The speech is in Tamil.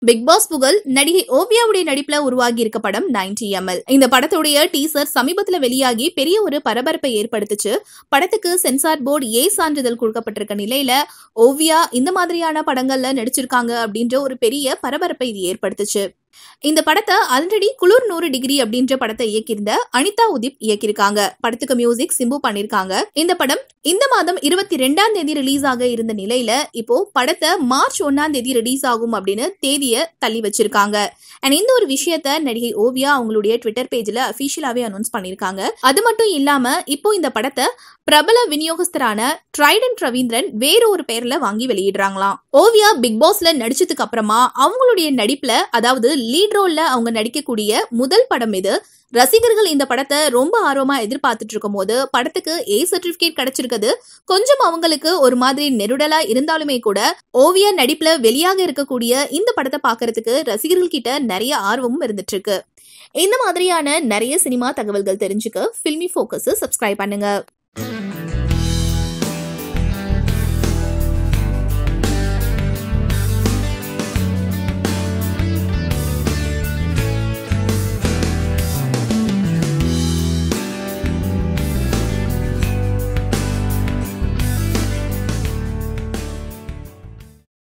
பிக் பாஸ் புகழ் நடிகை ஓவியாவுடைய நடிப்புல உருவாகி இருக்க படம் 90 எம்எல் இந்த படத்துடைய டீசர் சமீபத்துல வெளியாகி பெரிய ஒரு பரபரப்பை ஏற்படுத்துச்சு படத்துக்கு சென்சார் போர்டு ஏ சான்றிதழ் கொடுக்கப்பட்டிருக்க நிலையில ஓவியா இந்த மாதிரியான படங்கள்ல நடிச்சிருக்காங்க அப்படின்ற ஒரு பெரிய பரபரப்பை இது ஏற்படுத்துச்சு இந்த படத்தை ஆல்ரெடி குளிர் நூறு டிகிரி அப்படின்ற படத்தை இயக்கியிருந்த அனிதா உதிப் இயக்கியிருக்காங்க படத்துக்கு மியூசிக் சிம்பு பண்ணிருக்காங்க இந்த படம் இந்த மாதம் இருபத்தி ரெண்டாம் தேதி ரிலீஸ் ஆக இருந்த நிலையில இப்போ படத்தை மார்ச் ஒன்னாம் தேதி ரிலீஸ் ஆகும் அப்படின்னு தேதியை தள்ளி வச்சிருக்காங்க அண்ட் இந்த ஒரு விஷயத்த நடிகை ஓவியா அவங்களுடைய ட்விட்டர் பேஜ்ல அபிஷியலாவே அனௌன்ஸ் பண்ணிருக்காங்க அது மட்டும் இல்லாம இப்போ இந்த படத்தை பிரபல விநியோகஸ்தரான ட்ரைடன் ரவீந்திரன் வேற ஒரு பேர்ல வாங்கி வெளியிடுறாங்களாம் ஓவியா பிக் பாஸ்ல நடிச்சதுக்கு அப்புறமா அவங்களுடைய நடிப்புல அதாவது லீட் ரோல்ல அவங்க நடிக்கக்கூடிய முதல் படம் இது ரசிகர்கள் இந்த படத்தை ரொம்ப ஆர்வமா எதிர்பார்த்துட்டு இருக்கும் போது படத்துக்கு ஏ சர்டிபிகேட் கிடைச்சிருக்குது கொஞ்சம் அவங்களுக்கு ஒரு மாதிரி நெருடலா இருந்தாலுமே கூட ஓவியா நடிப்புல வெளியாக இருக்கக்கூடிய இந்த படத்தை பார்க்கறதுக்கு ரசிகர்கள் கிட்ட நிறைய ஆர்வமும் இருந்துட்டு இருக்கு இந்த மாதிரியான நிறைய சினிமா தகவல்கள் தெரிஞ்சுக்க ஃபில்மி ஃபோக்கஸ் சப்ஸ்கிரைப் பண்ணுங்க